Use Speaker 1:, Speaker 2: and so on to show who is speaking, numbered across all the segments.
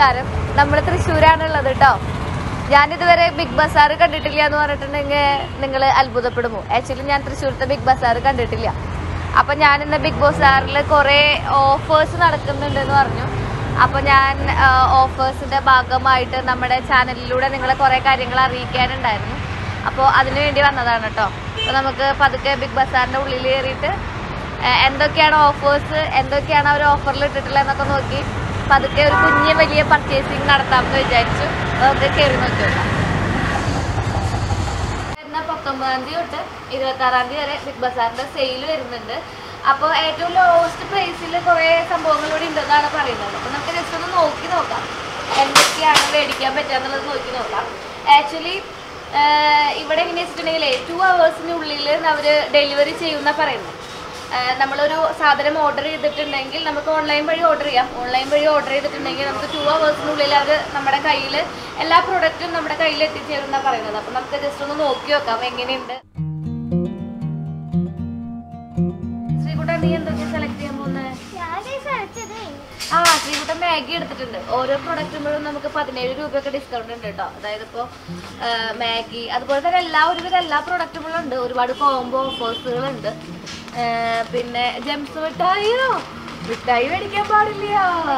Speaker 1: നമസ്കാരം നമ്മൾ തൃശ്ശൂരാണുള്ളത് കേട്ടോ ഞാനിതുവരെ ബിഗ് ബസാർ കണ്ടിട്ടില്ല എന്ന് പറഞ്ഞിട്ടുണ്ടെങ്കിൽ നിങ്ങൾ അത്ഭുതപ്പെടുമോ ആക്ച്വലി ഞാൻ തൃശ്ശൂരത്തെ ബിഗ് ബസാർ കണ്ടിട്ടില്ല അപ്പം ഞാൻ ഇന്ന് ബിഗ് ബസാറിൽ കുറേ ഓഫേഴ്സ് നടക്കുന്നുണ്ട് എന്ന് പറഞ്ഞു അപ്പോൾ ഞാൻ ഓഫേഴ്സിൻ്റെ ഭാഗമായിട്ട് നമ്മുടെ ചാനലിലൂടെ നിങ്ങളെ കുറേ കാര്യങ്ങൾ അറിയിക്കാനുണ്ടായിരുന്നു അപ്പോൾ അതിനു വേണ്ടി വന്നതാണ് കേട്ടോ അപ്പോൾ നമുക്ക് പതുക്കെ ബിഗ് ബസാറിൻ്റെ ഉള്ളിൽ കയറിയിട്ട് ഏഹ് എന്തൊക്കെയാണ് ഓഫേഴ്സ് എന്തൊക്കെയാണ് അവർ ഓഫറിൽ ഇട്ടിട്ടുള്ളത് എന്നൊക്കെ നോക്കി പതുക്കെ ഒരു കുഞ്ഞ് വലിയ പർച്ചേസിങ് നടത്താമെന്ന് വിചാരിച്ചു നമുക്ക് കയറി നോക്കി നോക്കാം വരുന്ന പത്തൊമ്പതാം തീയതി തൊട്ട് ഇരുപത്തി ആറാം തീയതി വരെ ബിഗ് ബസാറിന്റെ സെയിൽ വരുന്നുണ്ട് അപ്പോൾ ഏറ്റവും ലോവസ്റ്റ് പ്രൈസിൽ കുറേ സംഭവങ്ങൾ ഇവിടെ ഉണ്ടെന്നാണ് പറയുന്നത് അപ്പോൾ നമുക്ക് ജസ്റ്റ് ഒന്ന് നോക്കി നോക്കാം എന്തൊക്കെയാണ് മേടിക്കാൻ പറ്റുക എന്നുള്ളത് നോക്കി നോക്കാം ആക്ച്വലി ഇവിടെ എങ്ങനെയാ വെച്ചിട്ടുണ്ടെങ്കിൽ ടു അവേഴ്സിനുള്ളിൽ അവർ ഡെലിവറി ചെയ്യുന്ന പറയുന്നത് ആഹ് നമ്മളൊരു സാധനം ഓർഡർ ചെയ്തിട്ടുണ്ടെങ്കിൽ നമുക്ക് ഓൺലൈൻ വഴി ഓർഡർ ചെയ്യാം ഓൺലൈൻ വഴി ഓർഡർ ചെയ്തിട്ടുണ്ടെങ്കിൽ നമുക്ക് ടു അവേഴ്സിനുള്ളിൽ അത് നമ്മുടെ കയ്യിൽ എല്ലാ പ്രൊഡക്റ്റും നമ്മുടെ കയ്യിൽ എത്തിച്ചേരുന്ന പറയുന്നത് അപ്പം നമുക്ക് ജസ്റ്റ് ഒന്ന് നോക്കി നോക്കാം എങ്ങനെയുണ്ട് ശ്രീകുട്ട നീ എന്തൊക്കെ സെലക്ട് ചെയ്യാൻ പോകുന്നത് ആ ശ്രീകുട്ടൻ മാഗി എടുത്തിട്ടുണ്ട് ഓരോ പ്രൊഡക്റ്റുമ്പോഴും നമുക്ക് പതിനേഴ് രൂപയൊക്കെ ഡിസ്കൗണ്ട് ഉണ്ട് കേട്ടോ അതായത് ഇപ്പോൾ മാഗി അതുപോലെ തന്നെ എല്ലാ ഒരുവിധം എല്ലാ പ്രൊഡക്റ്റുകളും ഉണ്ട് ഒരുപാട് കോംബോ ഓഫേഴ്സുകളുണ്ട് പിന്നെ ജെംസ് മിഠായിയോ മിഠായി മേടിക്കാൻ പാടില്ല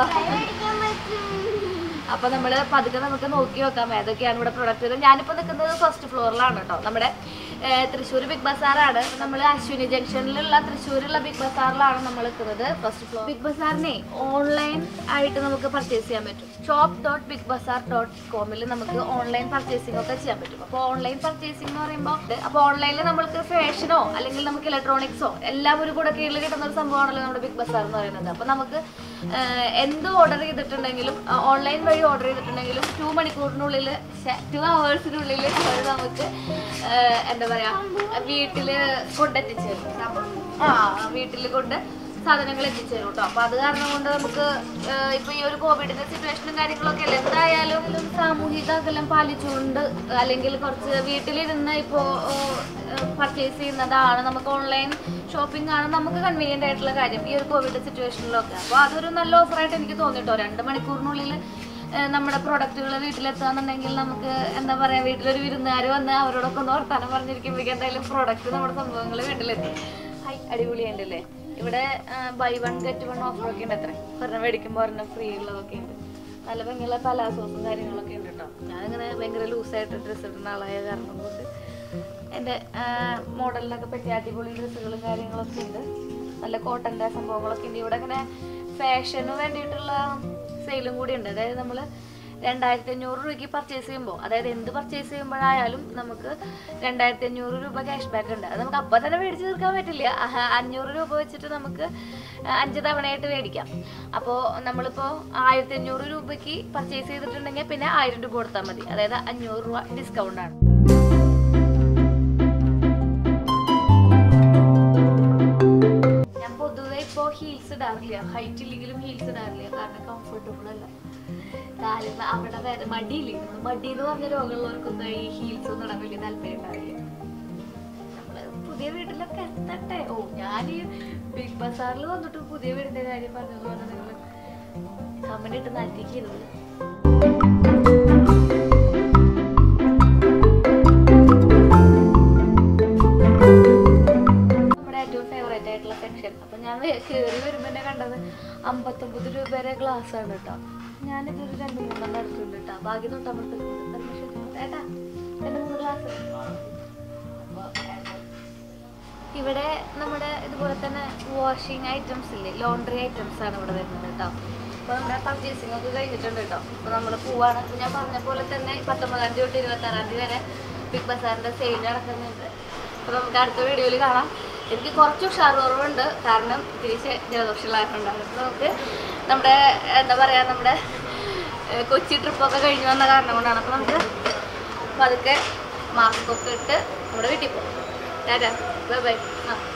Speaker 1: അപ്പൊ നമ്മള് പതുക്കെ നമുക്ക് നോക്കി നോക്കാം ഏതൊക്കെയാണ് ഇവിടെ പ്രൊഡക്റ്റ് ഞാനിപ്പോ നിൽക്കുന്നത് ഫസ്റ്റ് ഫ്ലോറിലാണ് കേട്ടോ നമ്മുടെ തൃശ്ശൂർ ബിഗ് ബസാറാണ് നമ്മൾ അശ്വിനി ജംഗ്ഷനിലുള്ള തൃശ്ശൂരുള്ള ബിഗ് ബസാറിലാണ് നമ്മൾ നിൽക്കുന്നത് ഫസ്റ്റ് ഫ്ലോർ ബിഗ് ബസാറിനെ ഓൺലൈൻ ആയിട്ട് നമുക്ക് പർച്ചേസ് ചെയ്യാൻ പറ്റും shop dot Big Bazaar dot കോമിൽ നമുക്ക് ഓൺലൈൻ പർച്ചേസിംഗ് ഒക്കെ ചെയ്യാൻ പറ്റും അപ്പോൾ ഓൺലൈൻ പർച്ചേസിംഗ് എന്ന് പറയുമ്പോൾ അപ്പോൾ ഓൺലൈനിൽ നമുക്ക് ഫാഷനോ അല്ലെങ്കിൽ നമുക്ക് ഇലക്ട്രോണിക്സോ എല്ലാം ഒരു കൂടെ കീഴിൽ കിട്ടുന്ന ഒരു സംഭവമാണല്ലോ നമ്മുടെ ബിഗ് ബസാർ എന്ന് പറയുന്നത് അപ്പോൾ നമുക്ക് ആഹ് എന്ത് ഓർഡർ ചെയ്തിട്ടുണ്ടെങ്കിലും ഓൺലൈൻ വഴി ഓർഡർ ചെയ്തിട്ടുണ്ടെങ്കിലും ടു മണിക്കൂറിനുള്ളിൽ ടു അവേഴ്സിനുള്ളിൽ അവർ നമുക്ക് ആഹ് എന്താ പറയാ വീട്ടില് കൊണ്ടെത്തിച്ചു തരും ആ വീട്ടിൽ കൊണ്ട് സാധനങ്ങൾ എത്തിച്ചു തരും കേട്ടോ അപ്പൊ അത് കാരണം കൊണ്ട് നമുക്ക് ആഹ് ഇപ്പൊ ഈ ഒരു കോവിഡിന്റെ സിറ്റുവേഷനും കാര്യങ്ങളൊക്കെ അല്ലേ എന്തായാലും സാമൂഹിക അകലം പാലിച്ചുകൊണ്ട് അല്ലെങ്കിൽ കുറച്ച് വീട്ടിലിരുന്ന് ഇപ്പോ പർച്ചേസ് ചെയ്യുന്നതാണ് നമുക്ക് ഓൺലൈൻ ഷോപ്പിംഗ് ആണ് നമുക്ക് കൺവീനിയന്റ് ആയിട്ടുള്ള കാര്യം ഈ ഒരു കോവിഡ് സിറ്റുവേഷനിലൊക്കെ അപ്പോൾ അതൊരു നല്ല ഓഫറായിട്ട് എനിക്ക് തോന്നിട്ടോ രണ്ട് മണിക്കൂറിനുള്ളിൽ ഏഹ് നമ്മുടെ പ്രൊഡക്റ്റുകൾ വീട്ടിലെത്താന്നുണ്ടെങ്കിൽ നമുക്ക് എന്താ പറയാ വീട്ടിലൊരു വിരുന്നുകാർ വന്ന് അവരോടൊക്കെ ഒന്ന് വർത്താനം പറഞ്ഞിരിക്കുമ്പോഴേക്കും എന്തായാലും പ്രൊഡക്റ്റ് നമ്മുടെ സംഭവങ്ങൾ വീട്ടിലെത്തി ഹൈ അടിപൊളിയുണ്ടല്ലേ ഇവിടെ buy one get one offer ഒക്കെ ഉണ്ട് അത്ര ഒരെണ്ണം മേടിക്കുമ്പോൾ ഒരെണ്ണം ഫ്രീ ഉള്ളതൊക്കെ ഉണ്ട് നല്ല ഭംഗിയുള്ള പലാസോസും കാര്യങ്ങളൊക്കെ ഉണ്ട് കേട്ടോ ഞാനിങ്ങനെ ഭയങ്കര ലൂസായിട്ട് ഡ്രസ്സ് ഇടുന്ന ആളായ കാരണം കൊണ്ട് എൻ്റെ മോഡലിനൊക്കെ പറ്റിയ അടിപൊളി ഡ്രസ്സുകളും കാര്യങ്ങളൊക്കെ ഉണ്ട് നല്ല കോട്ടൻ്റെ സംഭവങ്ങളൊക്കെ ഉണ്ട് ഇവിടെ ഇങ്ങനെ ഫാഷന് വേണ്ടിയിട്ടുള്ള സെയിലും കൂടി ഉണ്ട് അതായത് നമ്മൾ രണ്ടായിരത്തി അഞ്ഞൂറ് രൂപയ്ക്ക് പർച്ചേസ് ചെയ്യുമ്പോൾ അതായത് എന്ത് പർച്ചേസ് ചെയ്യുമ്പോഴായാലും നമുക്ക് രണ്ടായിരത്തി അഞ്ഞൂറ് രൂപ ക്യാഷ് ബാക്ക് ഉണ്ട് അത് നമുക്ക് അപ്പം തന്നെ മേടിച്ച് തീർക്കാൻ പറ്റില്ല ആഹ് അഞ്ഞൂറ് രൂപ വെച്ചിട്ട് നമുക്ക് അഞ്ച് തവണയായിട്ട് മേടിക്കാം അപ്പോൾ നമ്മളിപ്പോൾ ആയിരത്തി അഞ്ഞൂറ് രൂപയ്ക്ക് പർച്ചേസ് ചെയ്തിട്ടുണ്ടെങ്കിൽ പിന്നെ ആയിരം രൂപ കൊടുത്താൽ മതി അതായത് അഞ്ഞൂറ് രൂപ ഡിസ്കൗണ്ട് ആണ് ഞാൻ പൊതുവെ ഇപ്പോൾ ഹീൽസ് ഇടാറില്ല ഹൈറ്റ് ഇല്ലെങ്കിലും ഹീൽസ് ഇടാറില്ല കാരണം കംഫർട്ടബിൾ അല്ല കാലിന് അവിടെ വേറെ മടിയില്ലേ നമ്മള് മടി എന്ന് പറഞ്ഞ രോഗമുള്ളവർക്കൊന്നും ഈ ഹീൽസ് ഒന്നും ഇടാൻ വലിയ താല്പര്യം ഉണ്ടാവില്ല നമ്മള് പുതിയ വീട്ടിലൊക്കെ എത്തട്ടെ ഓ ഞാൻ ഈ ബിഗ് ബസാറിൽ വന്നിട്ട് പുതിയ വീടിന്റെ കാര്യം പറഞ്ഞത് പോലെ നിങ്ങൾ കമന്റ് ഇട്ട് നാറ്റിക്കരുത് നമ്മുടെ ഏറ്റവും ഫേവറേറ്റ് ആയിട്ടുള്ള സെക്ഷൻ അപ്പൊ ഞാൻ കയറി വരുമ്പോ എന്നെ കണ്ടത് അമ്പത്തൊമ്പത് രൂപയുടെ ഗ്ലാസ് ആണ് കേട്ടോ ഞാനിതൊരു രണ്ട് മൂന്നെണ്ണം എടുത്തിട്ടുണ്ട് കേട്ടോ ബാക്കി തൊട്ടമ്പത്ത് ഏട്ടാ രണ്ട് മൂന്ന് ഗ്ലാസ് ഇവിടെ നമ്മുടെ ഇതുപോലെ തന്നെ വാഷിംഗ് ഐറ്റംസ് ഇല്ലേ ലോണ്ടറി ഐറ്റംസ് ആണ് ഇവിടെ വരുന്നത് കേട്ടോ അപ്പോൾ നമ്മുടെ പർച്ചേസിംഗ് ഒക്കെ കഴിഞ്ഞിട്ടുണ്ട് കേട്ടോ അപ്പോൾ നമ്മൾ പോവാണ് അപ്പോൾ ഞാൻ പറഞ്ഞ പോലെ തന്നെ പത്തൊമ്പതാം തീയതി തൊട്ട് ഇരുപത്താറാം തീയതി വരെ ബിഗ് ബസാറിൻ്റെ സെയിൽ നടക്കുന്നുണ്ട് അപ്പോൾ നമുക്ക് അടുത്ത വീഡിയോയിൽ കാണാം എനിക്ക് കുറച്ച് ഉഷാർ കുറവുണ്ട് കാരണം തിരിച്ച് ജലദോഷമുള്ളതായിട്ടുണ്ടാകും അപ്പോൾ നമുക്ക് നമ്മുടെ എന്താ പറയുക നമ്മുടെ ഏഹ്, കൊച്ചി ട്രിപ്പൊക്കെ കഴിഞ്ഞ് വന്ന കാരണം കൊണ്ടാണ് അപ്പോൾ നമുക്ക് പതുക്കെ മാസ്ക് ഒക്കെ ഇട്ട് നമ്മുടെ വീട്ടിൽ പോകും ടാറ്റാ ബൈ ബൈ ആ